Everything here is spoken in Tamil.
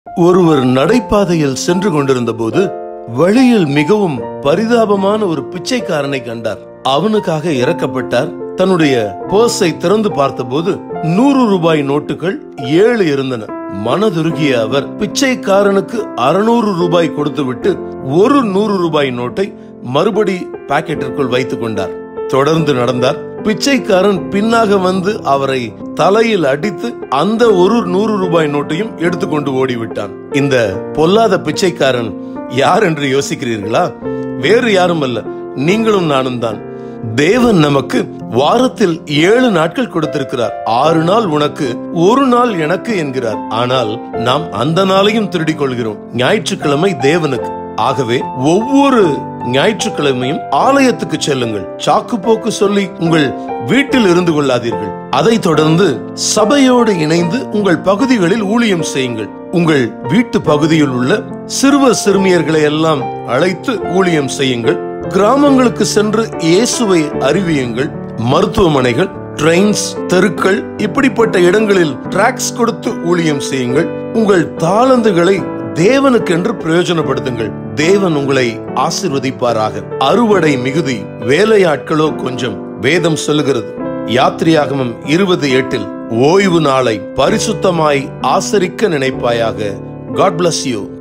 ஒருவர் நடைபாதையில் சென்று கொண்டிருந்தபோது வழியில் மிகவும் பரிதாபமான ஒரு பிச்சைக்காரனை கண்டார் அவனுக்காக இறக்கப்பட்டார் தன்னுடைய பர்ஸை திறந்து பார்த்தபோது நூறு ரூபாய் நோட்டுகள் ஏழு இருந்தன மனதுருகிய அவர் பிச்சைக்காரனுக்கு அறுநூறு ரூபாய் கொடுத்துவிட்டு ஒரு நூறு ரூபாய் நோட்டை மறுபடி பாக்கெட்டிற்குள் வைத்துக் கொண்டார் தொடர்ந்து நடந்தார் பிச்சைக்காரன் பின்னாக வந்து அவரை தலையில் அடித்து அந்த ஒரு நூறு ரூபாய் நோட்டையும் எடுத்துக்கொண்டு ஓடிவிட்டான் இந்த பொல்லாத பிச்சைக்காரன் யார் என்று யோசிக்கிறீர்களா வேறு யாரும் அல்ல நீங்களும் நானும் தான் தேவன் நமக்கு வாரத்தில் ஏழு நாட்கள் கொடுத்திருக்கிறார் ஆறு நாள் உனக்கு ஒரு நாள் எனக்கு என்கிறார் ஆனால் நாம் அந்த நாளையும் திருடிக் கொள்கிறோம் ஞாயிற்றுக்கிழமை தேவனுக்கு ஆகவே ஒவ்வொரு ஞாயிற்றுக்கிழமையும் ஆலயத்துக்கு செல்லுங்கள் சாக்கு போக்கு சொல்லி உங்கள் வீட்டில் இருந்து கொள்ளாதீர்கள் அதை தொடர்ந்து சபையோடு இணைந்து உங்கள் பகுதிகளில் ஊழியம் செய்யுங்கள் உங்கள் வீட்டு பகுதியில் உள்ள சிறுவர் சிறுமியர்களை எல்லாம் அழைத்து ஊழியம் செய்யுங்கள் கிராமங்களுக்கு சென்று இயேசுவை அறிவியுங்கள் மருத்துவமனைகள் ட்ரெயின்ஸ் தெருக்கள் இப்படிப்பட்ட இடங்களில் டிராக்ஸ் கொடுத்து ஊழியம் செய்யுங்கள் உங்கள் தாளந்துகளை தேவனுக்கென்று பிரயோஜனப்படுத்துங்கள் தேவன் உங்களை ஆசிர்வதிப்பாராக அறுவடை மிகுதி வேலையாட்களோ கொஞ்சம் வேதம் சொல்லுகிறது யாத்திரையாகமம் இருபது எட்டில் ஓய்வு நாளை பரிசுத்தமாய் ஆசரிக்க நினைப்பாயாக காட் bless யூ